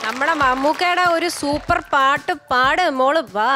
നമ്മുടെ മമ്മൂക്കയുടെ ഒരു സൂപ്പർ പാട്ട് പാട് മോള് വാ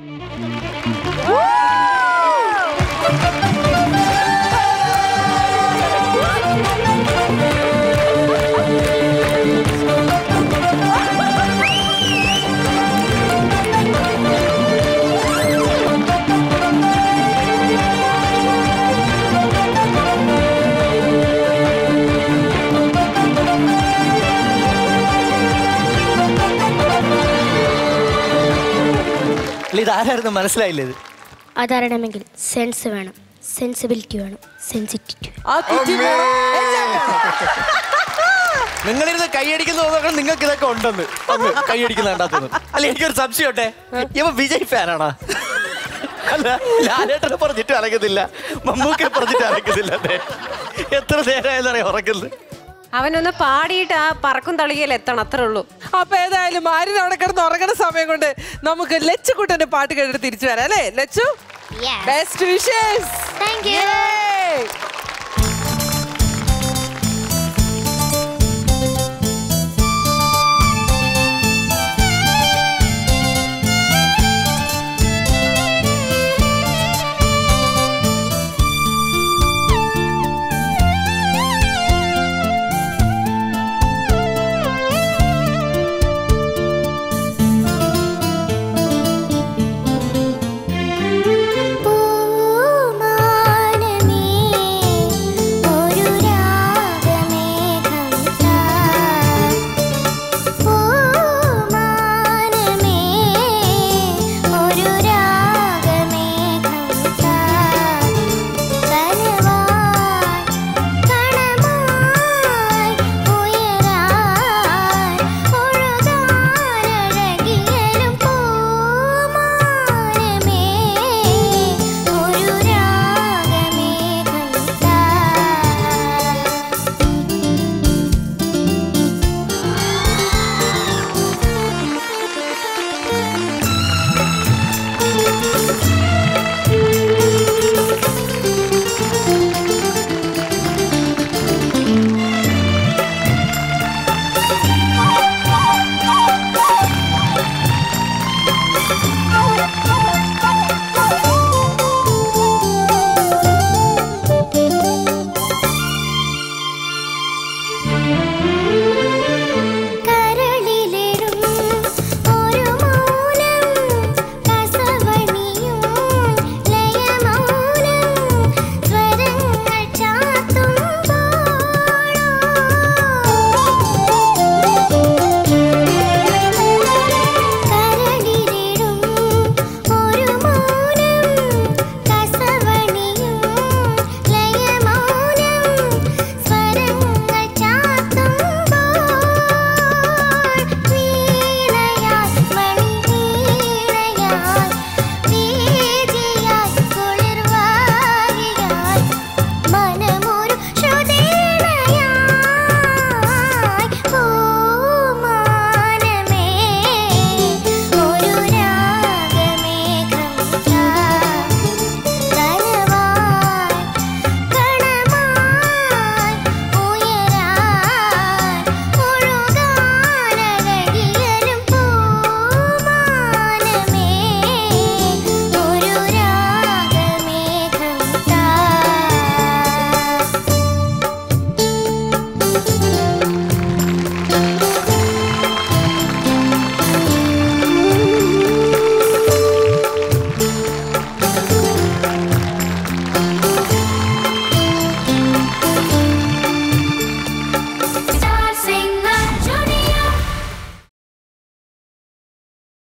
അല്ല ഇതാരായിരുന്നു മനസ്സിലായില്ലേ ഇത് അതറിയണമെങ്കിൽ സെൻസ് വേണം സെൻസിബിലിറ്റി വേണം സെൻസിറ്റിവിറ്റി ആ കുറ്റി വേണം, എല്ലാം വേണം. നിങ്ങളിരുന്ന് കൈയടിക്കുന്ന നോക്കണം നിങ്ങൾക്ക് ഇതൊക്കെ ഉണ്ടെന്ന് ഒന്ന് കൈയടിക്കുന്ന കണ്ടാത്തൊന്നും അല്ല എനിക്കൊരു സംശയട്ടെ ഇവ വിജയ് ഫാനാണോ അല്ല ലാലേട്ടനെ പറഞ്ഞിട്ട് അടങ്ങുന്നില്ല മമ്മൂക്കെ പറഞ്ഞിട്ട് അടങ്ങുന്നില്ല അതെ എത്ര നേരമായെന്നറിയാം ഉറക്കുന്നത് അവനൊന്ന് പാടിയിട്ട് ആ പറക്കും തളികയിൽ എത്തണം അത്രേ ഉള്ളൂ അപ്പൊ ഏതായാലും ആര്യൻ അവിടെ കിടന്ന് ഉറങ്ങണ സമയം കൊണ്ട് നമുക്ക് ലച്ചുക്കുട്ടന്റെ പാട്ട് കേട്ടിട്ട് തിരിച്ചു വരാം അല്ലേ ലച്ചു ബെസ്റ്റ് വിഷേഴ്സ് താങ്ക് യു